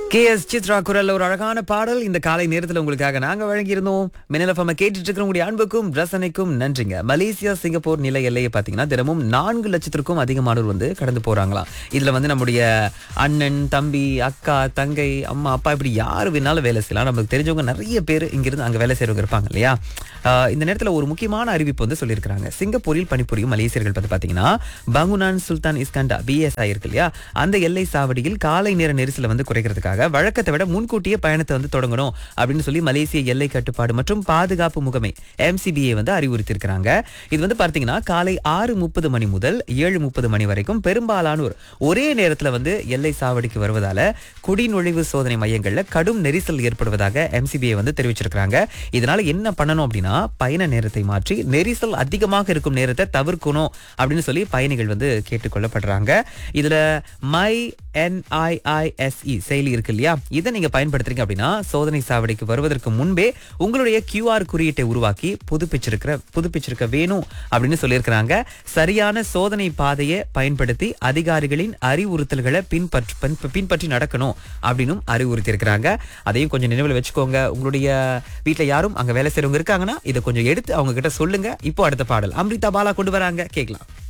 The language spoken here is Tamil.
கே எஸ் சித்ரா குரல்ல ஒரு அழகான பாடல் இந்த காலை நேரத்துல உங்களுக்காக நாங்க வழங்கியிருந்தோம் மின்னலஃபம கேட்டுட்டு இருக்கிறவங்களுடைய அன்புக்கும் ரசனைக்கும் நன்றிங்க மலேசியா சிங்கப்பூர் நில எல்லையை பாத்தீங்கன்னா தினமும் நான்கு லட்சத்திற்கும் அதிகமானோர் வந்து கடந்து போறாங்களாம் இதுல வந்து நம்முடைய அண்ணன் தம்பி அக்கா தங்கை அம்மா அப்பா இப்படி யாரு வேணாலும் வேலை செய்யலாம் நமக்கு தெரிஞ்சவங்க நிறைய பேர் இங்கிருந்து அங்க வேலை செய்யறவங்க இருப்பாங்க இல்லையா ஆஹ் இந்த நேரத்துல ஒரு முக்கியமான அறிவிப்பு வந்து சொல்லியிருக்காங்க சிங்கப்பூரில் பணிபுரியும் மலேசியர்கள் பத்தி பாத்தீங்கன்னா பங்குனான் சுல்தான் இஸ்கண்டா பிஎஸ்ஐ இருக்கு இல்லையா அந்த எல்லை சாவடியில் காலை நேர நெரிசலை வந்து குறைக்கிறதுக்காக வழக்கத்தை விட முன்கூட்டியே பயணத்தை வந்து தொடங்கணும் அப்படின்னு சொல்லி மலேசிய எல்லை கட்டுப்பாடு மற்றும் பாதுகாப்பு முகமை எம்சிபிஏ வந்து அறிவுறுத்தியிருக்கிறாங்க இது வந்து பார்த்தீங்கன்னா காலை ஆறு முப்பது மணி முதல் ஏழு முப்பது மணி வரைக்கும் பெரும்பாலானோர் ஒரே நேரத்தில் வந்து எல்லை சாவடிக்கு வருவதால குடிநுழைவு சோதனை மையங்கள்ல கடும் நெரிசல் ஏற்படுவதாக எம்சிபிஏ வந்து தெரிவிச்சிருக்காங்க இதனால என்ன பண்ணணும் அப்படின்னா பயண நேரத்தை மாற்றி நெரிசல் அதிகமாக இருக்கும் நேரத்தை தவிர்க்கணும் அப்படின்னு சொல்லி பயணிகள் வந்து கேட்டுக்கொள்ளப்படுறாங்க இதுல மை என்ஐஐஎஸ்இ செயலி இருக்கு இல்லையா இதை நீங்க பயன்படுத்துறீங்க அப்படின்னா சோதனை சாவடிக்கு வருவதற்கு முன்பே உங்களுடைய கியூஆர் குறியீட்டை உருவாக்கி புதுப்பிச்சிருக்கிற புதுப்பிச்சிருக்க வேணும் அப்படின்னு சொல்லியிருக்கிறாங்க சரியான சோதனை பாதையை பயன்படுத்தி அதிகாரிகளின் அறிவுறுத்தல்களை பின்பற்ற பின்- பின்பற்றி நடக்கணும் அப்படின்னும் அறிவுறுத்தியிருக்கிறாங்க அதையும் கொஞ்சம் நினைவில் வச்சுக்கோங்க உங்களுடைய வீட்டில் யாரும் அங்க வேலை செய்றவங்க இருக்காங்கன்னா இதை கொஞ்சம் எடுத்து அவங்க கிட்ட சொல்லுங்க இப்போ அடுத்த பாடல் அம்ரிதா பாலா கொண்டு வராங்க கேட்கலாம்